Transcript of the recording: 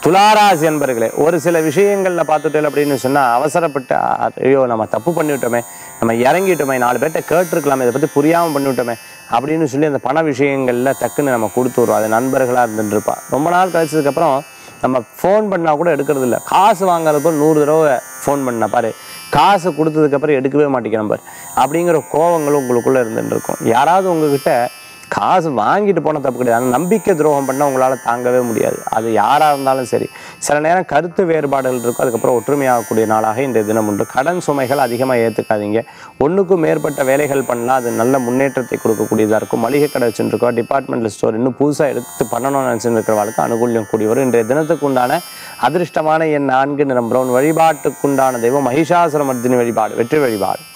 துளாராசி என்பர்களே ஒரு சில விஷயங்கள்ல பார்த்துட்டேன் அப்படின்னு சொன்னா அவசரப்பட்டு "அ, ஐயோ நம்ம தப்பு பண்ணிவிட்டோமே நம்ம இறங்கிட்டோமே நாலு பேர்ட்ட கேட்டிருக்கலாமே இதை பத்தி புரியாம பண்ணிவிட்டோமே அப்படின்னு சொல்லி அந்த பண விஷயங்கள்ல டக்குன்னு நம்ம கொடுத்து வருவோம் அது நண்பர்களா இருந்துட்டு இருப்பா ரொம்ப நாள் கழிச்சதுக்கு அப்புறம் நம்ம ஃபோன் பண்ணா கூட எடுக்கிறது இல்ல காசு வாங்குறப்போ நூறு தடவை ஃபோன் பண்ண பாரு காசு கொடுத்ததுக்கப்புறம் எடுக்கவே மாட்டேங்கிறேன் பாரு அப்படிங்கிற கோவங்களும் உங்களுக்குள்ள இருந்துட்டு இருக்கும் யாராவது உங்ககிட்ட காசு வாங்கிட்டு போன தப்பு கிடையாது ஆனா நம்பிக்கை துரோகம் பண்ண உங்களால் தாங்கவே முடியாது அது யாராக இருந்தாலும் சரி சில நேரம் கருத்து வேறுபாடுகள் இருக்கும் அதுக்கப்புறம் ஒற்றுமையாகக்கூடிய நாளாக இந்த தினம் உண்டு கடன் சுமைகள் அதிகமாக ஏற்றுக்காதீங்க ஒன்றுக்கும் மேற்பட்ட வேலைகள் பண்ணலாம் அது நல்ல முன்னேற்றத்தை கொடுக்கக்கூடியதாக இருக்கும் மளிகை கடை வச்சுருக்கோம் டிபார்ட்மெண்டல் ஸ்டோர் இன்னும் புதுசாக எடுத்து பண்ணணும்னு நினச்சிட்டு இருக்கிறவங்களுக்கு அனுகூல்யம் கூடி வரும் இன்றைய தினத்துக்கு உண்டான அதிர்ஷ்டமான என் நான்கு நிறம் பிரவுன் வழிபாட்டுக்குண்டான தெய்வம் மகிஷாசுரமர்த்தினி வழிபாடு வெற்றி வழிபாடு